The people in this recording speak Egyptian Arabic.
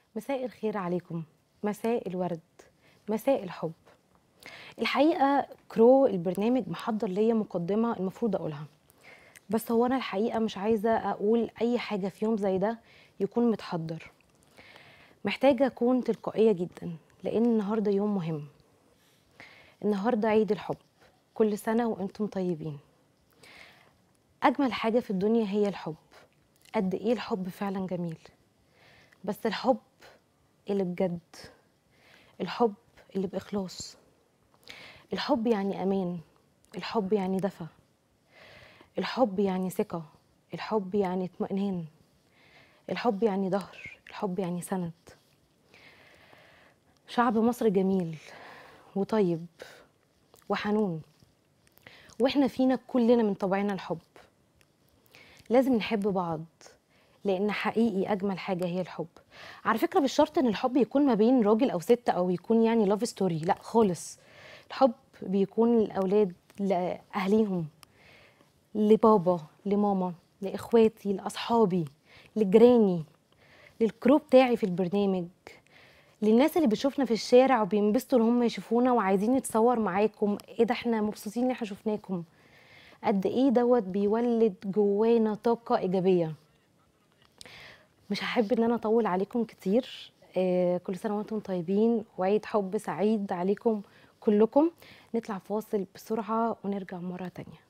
مساء الخير عليكم مساء الورد مساء الحب الحقيقة كرو البرنامج محضر ليا مقدمة المفروض أقولها بس هو أنا الحقيقة مش عايزة أقول أي حاجة في يوم زي ده يكون متحضر محتاجة أكون تلقائية جدا لأن النهاردة يوم مهم النهاردة عيد الحب كل سنة وأنتم طيبين أجمل حاجة في الدنيا هي الحب قد إيه الحب فعلا جميل بس الحب اللي بجد الحب اللي بإخلاص الحب يعني أمان الحب يعني دفى الحب يعني ثقة الحب يعني اطمئنان الحب يعني ظهر الحب يعني سند شعب مصر جميل وطيب وحنون واحنا فينا كلنا من طبعنا الحب لازم نحب بعض لان حقيقي اجمل حاجه هي الحب على فكره مش شرط ان الحب يكون ما بين راجل او ست او يكون يعني لاف ستوري لا خالص الحب بيكون الاولاد لاهليهم لبابا لماما لاخواتي لاصحابي لجيراني للكرو بتاعي في البرنامج للناس اللي بتشوفنا في الشارع وبينبسطوا ان هم يشوفونا وعايزين نتصور معاكم ايه ده احنا مبسوطين ان احنا شفناكم قد ايه دوت بيولد جوانا طاقه ايجابيه مش هحب ان انا اطول عليكم كتير آه كل سنه وانتم طيبين وعيد حب سعيد عليكم كلكم نطلع فاصل بسرعه ونرجع مره تانيه